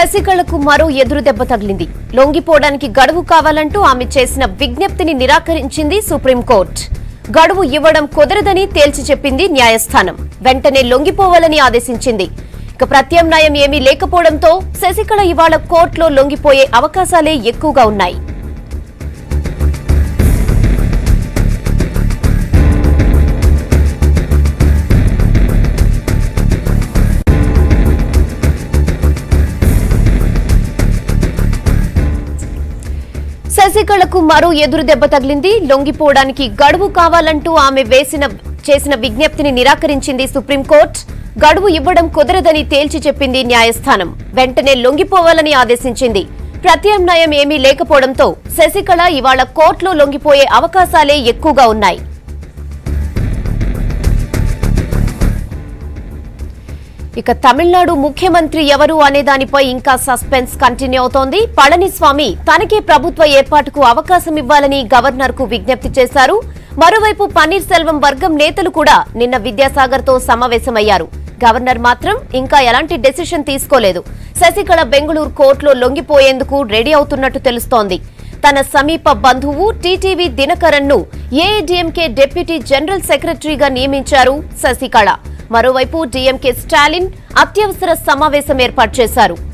శశికళకు మరో ఎదురు దెబ్బ తగిలింది లొంగిపోవడానికి గడువు కావాలంటూ ఆమె చేసిన విజ్ఞప్తిని నిరాకరించింది సుప్రీంకోర్టు గడువు ఇవ్వడం కుదరదని తేల్చి చెప్పింది న్యాయస్థానం వెంటనే లొంగిపోవాలని ఆదేశించింది ఇక ప్రత్యామ్నాయం ఏమీ లేకపోవడంతో శశికళ ఇవాళ కోర్టులో లొంగిపోయే అవకాశాలే ఎక్కువగా ఉన్నాయి శశికళకు మరో ఎదురు దెబ్బ తగిలింది లొంగిపోవడానికి గడువు కావాలంటూ ఆమె వేసిన చేసిన విజ్ఞప్తిని నిరాకరించింది సుప్రీంకోర్టు గడువు ఇవ్వడం కుదరదని తేల్చి చెప్పింది న్యాయస్థానం వెంటనే లొంగిపోవాలని ఆదేశించింది ప్రత్యామ్నాయం ఏమీ లేకపోవడంతో శశికళ ఇవాళ కోర్టులో లొంగిపోయే అవకాశాలే ఎక్కువగా ఉన్నాయి ఇక తమిళనాడు ముఖ్యమంత్రి ఎవరు అనే దానిపై ఇంకా సస్పెన్స్ కంటిన్యూ అవుతోంది పళనిస్వామి తనకే ప్రభుత్వ ఏర్పాటుకు అవకాశం ఇవ్వాలని గవర్నర్ కు విజ్ఞప్తి చేశారు మరోవైపు పన్నీర్ సెల్వం వర్గం నేతలు కూడా నిన్న విద్యాసాగర్ తో సమావేశమయ్యారు గవర్నర్ మాత్రం ఇంకా ఎలాంటి డెసిషన్ తీసుకోలేదు శశికళ బెంగళూరు కోర్టులో లొంగిపోయేందుకు రెడీ అవుతున్నట్టు తెలుస్తోంది తన సమీప బంధువు టీటీవీ దినకరన్ ను ఏఐడీఎంకే డిప్యూటీ జనరల్ సెక్రటరీగా నియమించారు శశికళ మరోవైపు డీఎంకే స్టాలిన్ అత్యవసర సమావేశం ఏర్పాటు చేశారు